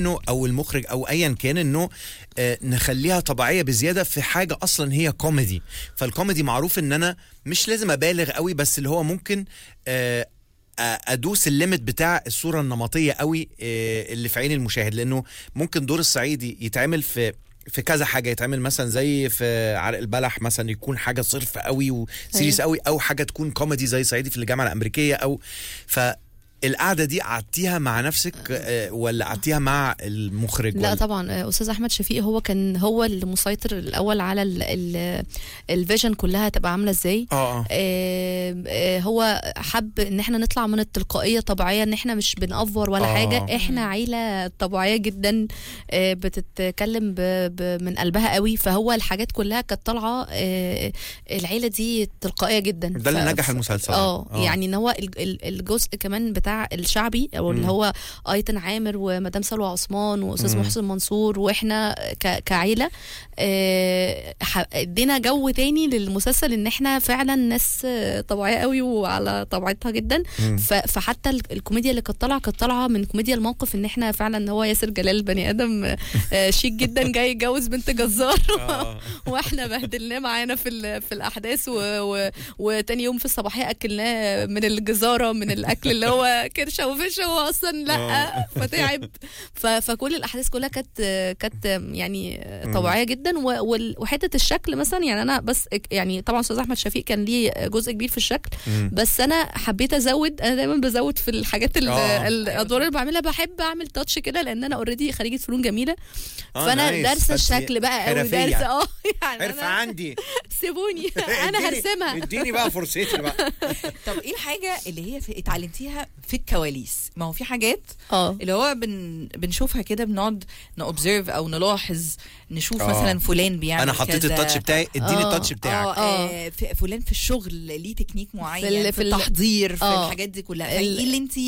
انه او المخرج او ايا كان انه آه، نخليها طبيعيه بزياده في حاجه اصلا هي كوميدي فالكوميدي معروف ان انا مش لازم ابالغ قوي بس اللي هو ممكن آه، آه، ادوس الليمت بتاع الصوره النمطيه قوي آه، اللي في عين المشاهد لانه ممكن دور الصعيدي يتعمل في في كذا حاجه يتعمل مثلا زي في عرق البلح مثلا يكون حاجه صرف قوي وسيريس قوي او حاجه تكون كوميدي زي صعيدي في الجامعه الامريكيه او فالقعده دي قعدتيها مع نفسك آه، ولا قعدتيها مع المخرج لا ولا؟ طبعا آه، استاذ احمد شفيق هو كان هو اللي مسيطر الاول على ال- ال- الفيجن كلها تبقى عامله ازاي اه اه آه، آه، هو حب ان احنا نطلع من التلقائيه الطبيعيه ان احنا مش بنأفور ولا آه. حاجه احنا عيله طبيعيه جدا آه، بتتكلم ب... ب... من قلبها قوي فهو الحاجات كلها كانت طالعه آه، العيله دي تلقائيه جدا ده اللي ف- نجح ف- المسلسل اه يعني ان هو ال- ال- الجزء كمان بتاع الشعبي او اللي مم. هو ايتن عامر ومدام سلوى عثمان واستاذ مم. محسن منصور واحنا ك- كعيله آه، ح- ادينا جو تاني للمسلسل ان احنا فعلا ناس آه، طبيعيه قوي وعلى طبيعتها جدا مم. ف- فحتى ال- الكوميديا اللي كانت طالعه كانت طالعه من كوميديا الموقف ان احنا فعلا هو ياسر جلال بني ادم آه، شيك جدا جاي يتجوز بنت جزار آه. واحنا بهدلناه معانا في ال- في الاحداث و... و... وتاني يوم في الصباحيه اكلناه من الجزاره من الاكل اللي هو كرشه وفش هو اصلا لا فتعب ف... فكل الاحداث كلها كانت كانت يعني طبيعيه جدا و... وال- وحته الشكل مثلا يعني انا بس يعني طبعا استاذ احمد شفيق كان ليه جزء كبير في الشكل مم. بس انا حبيت ازود انا دايما بزود في الحاجات ال- آه. الادوار اللي بعملها بحب اعمل تاتش كده لان انا اوريدي خريجه فنون جميله آه، فانا نايس. دارسه فأنتي الشكل بقى قوي حرفية. دارسه اه يعني حرفة أنا عندي سيبوني انا اديني- هرسمها اديني بقى فرصتي بقى طب ايه الحاجه اللي هي في اتعلمتيها في الكواليس ما هو في حاجات اه اللي هو بن بنشوفها كده بنقعد نوبزرف او نلاحظ نشوف آه. مثلا فلان بيعمل انا حطيت كذا. التاتش بتاعي اديني آه. التاتش بتاعك اه آه، في- فلان في الشغل ليه تكنيك معين ال- في, في ال- التحضير في آه. الحاجات دي كلها ال- فايه اللي انت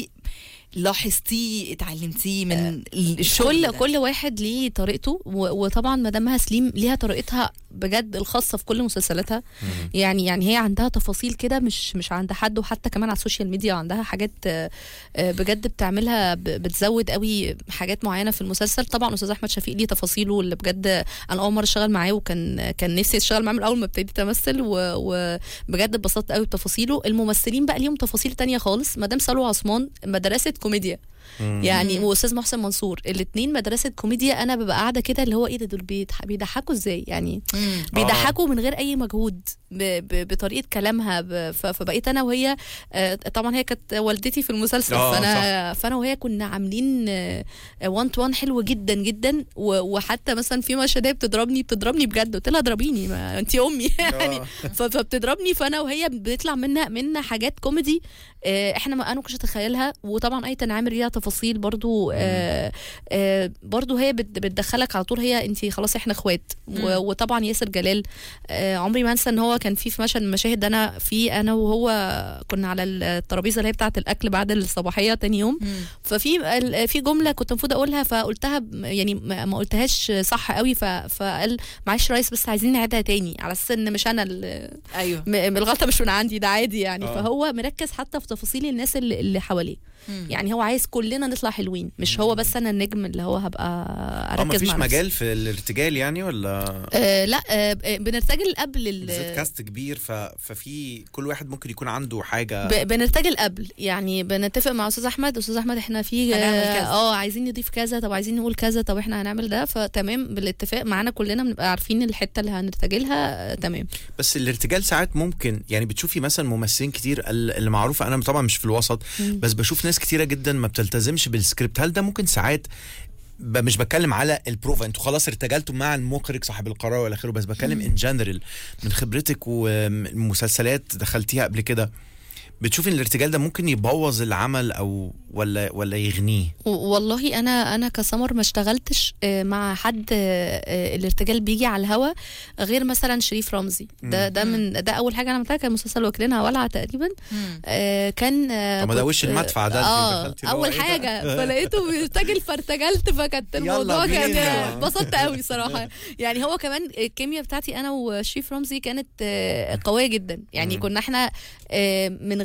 لاحظتيه اتعلمتيه من الشغل كل ده؟ كل واحد ليه طريقته و- وطبعا مدام مها سليم ليها طريقتها بجد الخاصه في كل مسلسلاتها يعني يعني هي عندها تفاصيل كده مش مش عند حد وحتى كمان على السوشيال ميديا عندها حاجات آه، آه، بجد بتعملها ب- بتزود قوي حاجات معينه في المسلسل طبعا استاذ احمد شفيق ليه تفاصيله اللي بجد انا اول مره اشتغل معاه وكان كان نفسي اشتغل معاه من اول ما ابتديت امثل و- وبجد اتبسطت قوي بتفاصيله الممثلين بقى ليهم تفاصيل تانية خالص مدام سلوى عثمان مدرسه كوميديا يعني واستاذ محسن منصور الاثنين مدرسه كوميديا انا ببقى قاعده كده اللي هو ايه ده دول بيضح- بيضحكوا ازاي يعني مم. بيضحكوا من غير اي مجهود ب ب بطريقه كلامها ب ف- فبقيت انا وهي آه، طبعا هي كانت والدتي في المسلسل آه، فانا فانا وهي كنا عاملين وان تو وان حلو جدا جدا و- وحتى مثلا في مشهد هي بتضربني بتضربني بجد قلت لها اضربيني ما انت امي يعني آه. ف- فبتضربني فانا وهي بيطلع منا منا حاجات كوميدي آه، احنا ما انا ما كنتش اتخيلها وطبعا ايتن عامر ليها تفاصيل برضو آه، آه، برضو هي بت- بتدخلك على طول هي انت خلاص احنا اخوات و- مم. وطبعا ياسر جلال آه، عمري ما انسى ان هو كان في في مشهد من المشاهد انا في انا وهو كنا على الترابيزه اللي هي بتاعه الاكل بعد الصباحيه تاني يوم مم. ففي ال- في جمله كنت المفروض اقولها فقلتها ب- يعني ما ما قلتهاش صح قوي ف- فقال معلش يا ريس بس عايزين نعيدها تاني على اساس ان مش انا ال- ايوه م- الغلطه مش من عندي ده عادي يعني آه. فهو مركز حتى في تفاصيل الناس اللي, اللي حواليه مم. يعني هو عايز كلنا نطلع حلوين مش هو بس انا النجم اللي هو هبقى اه اركز مفيش مع نفسي. مجال في الارتجال يعني ولا آه لا آه بنرتجل قبل ال- بالذات كاست كبير ف... ففي كل واحد ممكن يكون عنده حاجه ب- بنرتجل قبل يعني بنتفق مع استاذ احمد استاذ احمد احنا في هنعمل كذا. اه عايزين نضيف كذا طب عايزين نقول كذا طب احنا هنعمل ده فتمام بالاتفاق معانا كلنا بنبقى عارفين الحته اللي هنرتجلها آه تمام بس الارتجال ساعات ممكن يعني بتشوفي مثلا ممثلين كتير ال- اللي معروفه انا طبعا مش في الوسط مم. بس بشوف ناس كتيره جدا ما بتلتزمش بالسكريبت هل ده ممكن ساعات ب- مش بتكلم على البروفا انتوا خلاص ارتجلتوا مع المخرج صاحب القرار والى اخره بس بتكلم ان جنرال من خبرتك ومسلسلات دخلتيها قبل كده بتشوفي ان الارتجال ده ممكن يبوظ العمل او ولا ولا يغنيه و- والله انا انا كسمر ما اشتغلتش آه، مع حد آه، آه، الارتجال بيجي على الهوا غير مثلا شريف رمزي ده ده من ده اول حاجه انا عملتها كان مسلسل واكلينها ولعه تقريبا مم. آه، كان آه، طب ما ده كنت- وش المدفع ده، انت اه دخلتي اللي هو اول ايه ده؟ حاجه فلقيته بيرتجل فارتجلت فكانت يلا الموضوع كان بينا. اتبسطت قوي صراحه يعني هو كمان الكيمياء بتاعتي انا وشريف رمزي كانت آه، قويه جدا يعني مم. كنا احنا آه، من غير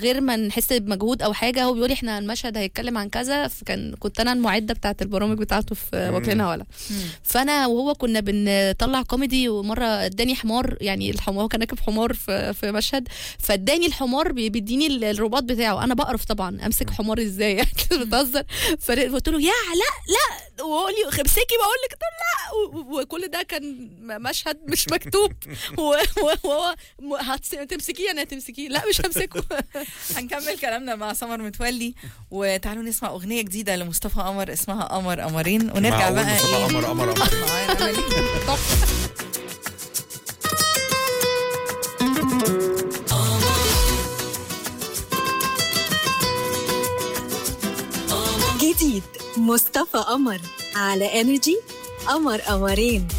غير ما نحس بمجهود او حاجه هو بيقول لي احنا المشهد هيتكلم عن كذا فكان كنت انا المعده بتاعه البرامج بتاعته في مم. واكلينها ولا فانا وهو كنا بنطلع كوميدي ومره اداني حمار يعني الحمار هو كان راكب حمار في في مشهد فاداني الحمار بي- بيديني ال- الرباط بتاعه انا بقرف طبعا امسك حمار ازاي يعني بتهزر فقلت له يا لا لا وقول لي امسكي بقول لك قلت له لا و- و- وكل ده كان م- مشهد مش مكتوب و- و- وهو م- هتس- هتمسكيه انا هتمسكيه لا مش همسكه هنكمل كلامنا مع سمر متولي وتعالوا نسمع اغنيه جديده لمصطفى قمر اسمها قمر قمرين ونرجع معقول بقى مصطفى ايه قمر قمر قمر معانا مليك. جديد مصطفى قمر على انرجي قمر قمرين